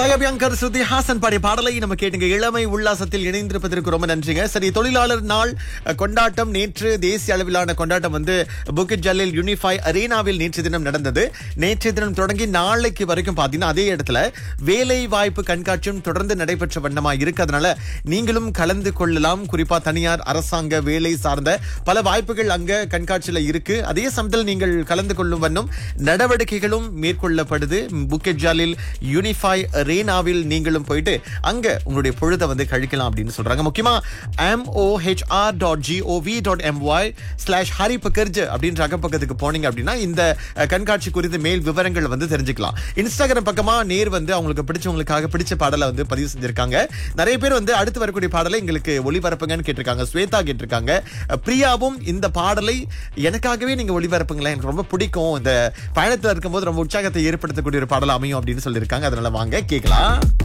சகபியங்கர் ஸ்ருதி ஹாசன் பாடிய பாடலை நம்ம கேட்டுங்க இளமை உல்லாசத்தில் இணைந்திருப்பதற்கு ரொம்ப நன்றிங்க சரி தொழிலாளர் நாள் அஹ், கொண்டாட்டம் நேற்று தேசிய அளவிலான கொண்டாட்டம் வந்து புக்கிட் ஜல்லில் யூனிஃபை அரேனாவில் நேற்று தினம் நடந்தது நேற்று தினம் தொடங்கி நாளைக்கு வரைக்கும் பாத்தீங்கன்னா அதே இடத்துல வேலை வாய்ப்பு கண்காட்சியும் தொடர்ந்து நடைபெற்ற வண்ணமா இருக்கு அதனால நீங்களும் கலந்து கொள்ளலாம் குறிப்பா தனியார் அரசாங்க வேலை சார்ந்த பல வாய்ப்புகள் அங்க கண்காட்சியில இருக்கு அதே சமயத்தில் நீங்கள் கலந்து கொள்ளும் வண்ணம் நடவடிக்கைகளும் மேற்கொள்ளப்படுது புக்கெட் ஜாலில் யூனிஃபை ரேனாவில் நீங்களும் போயிட்டு அங்க உங்களுடைய பொழுதை வந்து கழிக்கலாம் அப்படின்னு சொல்றாங்க முக்கியமா M O H R dot gov dot my slash ஹரி பக்கர்ஜ் அப்படின்ற அகப்பக்கத்துக்கு போனீங்க அப்படின்னா இந்த அஹ், கண்காட்சி குறித்த மேல் விவரங்கள் வந்து தெரிஞ்சுக்கலாம் இன்ஸ்டாகிராம் பக்கமா நேர் வந்து அவங்களுக்கு பிடிச்சவங்களுக்காக பிடிச்ச பாடலை வந்து பதிவு செஞ்சிருக்காங்க நிறைய பேர் வந்து அடுத்து வரக்கூடிய பாடலை எங்களுக்கு ஒளிபரப்புங்கன்னு கேட்டிருக்காங்க ஸ்வேதா கேட்டிருக்காங்க அஹ், பிரியாவும் இந்த பாடலை எனக்காகவே நீங்க ஒளிபரப்புங்களேன் எனக்கு ரொம்ப பிடிக்கும் இந்த பயணத்துல இருக்கும்போது ரொம்ப உற்சாகத்தை ஏற்படுத்தக்கூடிய ஒரு பாடல் அமையும் அப்படின்னு சொல்லியிருக்காங்க அதனால வாங்க கேட்கலாம்